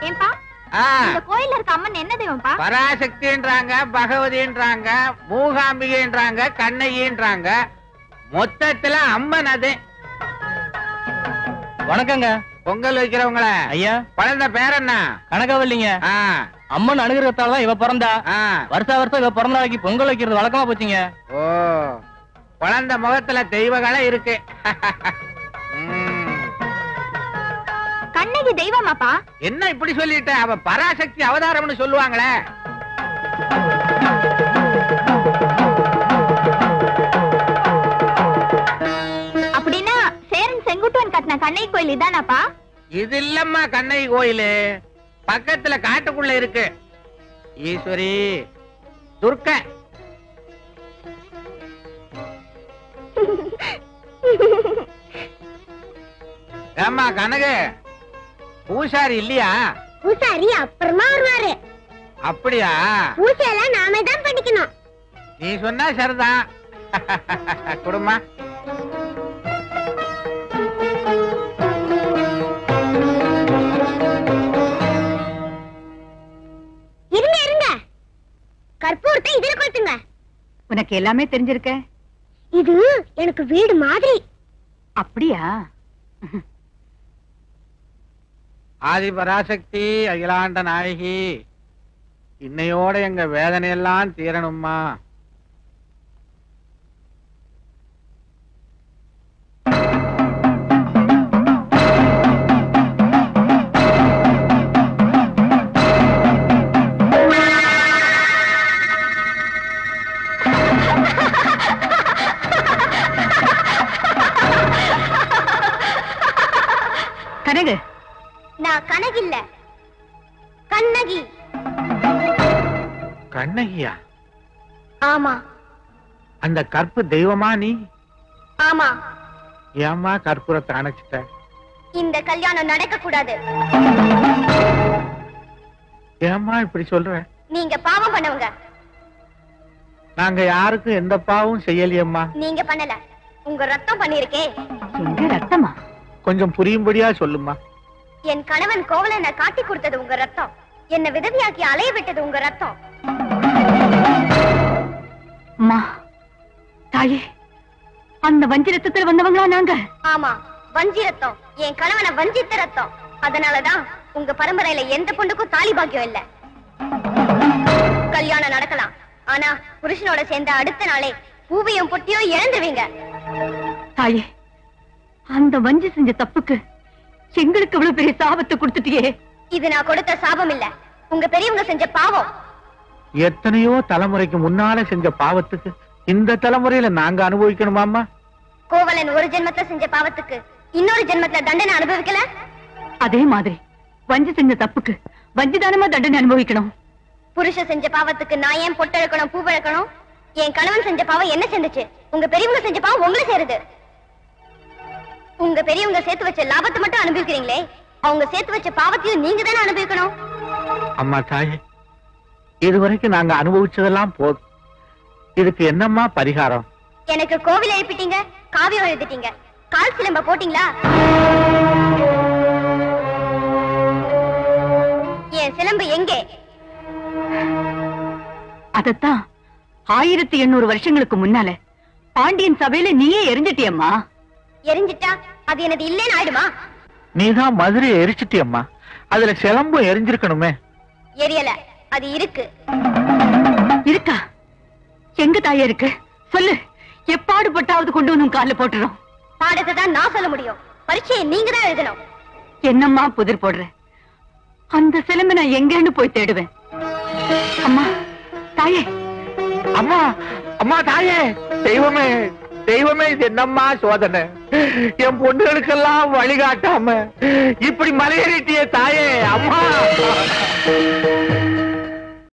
ஏன்பா ஆ, இந்த கோயில்ல இருக்க அம்மன் என்ன தெய்வம்ப்பா பராசக்தின்றாங்க பகவதின்றாங்க மூகாம்பிகைன்றாங்க கண்ணகின்றாங்க மொத்தத்துல அம்மன் அது வணக்கங்க பொங்கல் வைக்கிறவங்கள ஐயா குழந்தை பேர் என்ன கணக்கவல்லிங்க ஆ, அம்மன் அனுகிரகத்தால தான் இவ பிறந்தா ஆ. வருஷா வருஷம் இவ பிறந்த நாளைக்கு பொங்கல் வைக்கிறது வழக்கமா போச்சுங்க ஓ குழந்தை முகத்துல தெய்வங்கள இருக்கு ம். கண்ணகி தெய்வமாப்பா என்ன இப்படி சொல்லிட்ட அவ பராசக்தி அவதாரம்னு சொல்லுவாங்களே அப்படின்னா சேரன் செங்குட்டுவன் கட்டின கண்ணகி கோயில் இதானாப்பா இது இல்லம்மா கண்ணகி கோயிலு பக்கத்துல காட்டுக்குள்ள இருக்கு ஈஸ்வரி துர்க்க ஏம்மா கனகு பூசாரி இல்லையா பூசாரி அப்புறமா வருவாரு அப்படியா பூசையெல்லாம் நாம தான் பண்ணிக்கணும் நீ சொன்னா சரிதான் குடுமா இருங்க இருங்க கற்பூரத்தை இதுல கொளுத்துங்க உனக்கு எல்லாமே தெரிஞ்சிருக்க இது எனக்கு வீடு மாதிரி அப்படியா ஆதி பராசக்தி அகிலாண்ட நாயகி இன்னையோட எங்க வேதனையெல்லாம் தீரணும்மா கனகு நான் கனகில்ல கண்ணகி கண்ணகியா ஆமா அந்த கற்பு தெய்வமா நீ ஆமா ஏம்மா கற்பூரத்தை அணைச்சிட்ட இந்த கல்யாணம் நடக்க கூடாது ஏம்மா இப்படி சொல்ற நீங்க பாவம் பண்ணவங்க நாங்க யாருக்கும் எந்த பாவமும் செய்யலையம்மா நீங்க பண்ணல உங்க ரத்தம் பண்ணிருக்கே எங்க ரத்தமா கொஞ்சம் புரியும்படியா சொல்லுமா என் கணவன் கோவலனை காட்டி கொடுத்தது உங்க ரத்தம் என்ன விதவியாக்கி அலைய விட்டது உங்க ரத்தம் அம்மா தாயே அந்த வஞ்சி ரத்தத்துல வந்தவங்களா நாங்க ஆமா வஞ்சி ரத்தம் என் கணவனை வஞ்சித்த ரத்தம் அதனாலதான் உங்க பரம்பரையில எந்த பொண்ணுக்கும் தாலி பாக்கியம் இல்ல கல்யாணம் நடக்கலாம் ஆனா புருஷனோட சேர்ந்த அடுத்த நாளே பூவையும் பொட்டியும் இழந்துருவீங்க தாயே அந்த வஞ்சி செஞ்ச தப்புக்கு எங்களுக்கு இவ்வளவு பெரிய சாபத்தை கொடுத்துட்டியே இது நான் கொடுத்த சாபம் இல்ல உங்க பெரியவங்க செஞ்ச பாவம் எத்தனையோ தலைமுறைக்கு முன்னால செஞ்ச பாவத்துக்கு இந்த தலைமுறையில நாங்க அனுபவிக்கணுமாமா கோவலன் ஒரு ஜென்மத்துல செஞ்ச பாவத்துக்கு இன்னொரு ஜென்மத்துல தண்டனை அனுபவிக்கல அதே மாதிரி வஞ்சி செஞ்ச தப்புக்கு வஞ்சிதானமா தண்டனை அனுபவிக்கணும் புருஷன் செஞ்ச பாவத்துக்கு நான் ஏன் பொட்டெழுக்கணும் பூவெழுக்கணும் என் கணவன் செஞ்ச பாவம் என்ன செஞ்சுச்சு உங்க பெரியவங்க செஞ்ச பாவம் உங்களை சேருது உங்க பெரியவங்க சேர்த்து வச்ச லாபத்தை மட்டும் அனுபவிக்கிறீங்களே அவங்க சேர்த்து வச்ச பாவத்தையும் நீங்க தானே அனுபவிக்கணும் அம்மா தாயே இதுவரைக்கும் நாங்க அனுபவிச்சதெல்லாம் போதும் இதுக்கு என்னம்மா பரிகாரம் எனக்கு கோவில் எழுப்பிட்டீங்க காவியம் எழுதிட்டீங்க கால் சிலம்ப போட்டீங்களா என் சிலம்பு எங்கே அதத்தான் ஆயிரத்தி எண்ணூறு வருஷங்களுக்கு முன்னால பாண்டியன் சபையில நீயே எரிஞ்சிட்டியம்மா எரிஞ்சிட்டா அது எனது இல்லைன்னு ஆயிடுமா நீதான் மதுரையை எரிச்சிட்டியம்மா அதுல சிலம்பும் எரிஞ்சிருக்கணுமே எரியல அது இருக்கு இருக்கா எங்க தாயே இருக்கு சொல்லு எப்பாடுபட்டாவது கொண்டு வந்து உன் கால்ல போட்டுரும் பாடத்தை தான் நான் சொல்ல முடியும் பரீட்சையை நீங்க தான் எழுதணும் என்னம்மா புதிர் போடுற அந்த சிலம்பை நான் எங்கன்னு போய் தேடுவேன் அம்மா தாயே அம்மா அம்மா தாயே தெய்வமே தெய்வமே இது என்னம்மா சோதனை என் பொண்ணுகளுக்கெல்லாம் வழிகாட்டாம இப்படி மலையேறிட்டிய தாயே அம்மா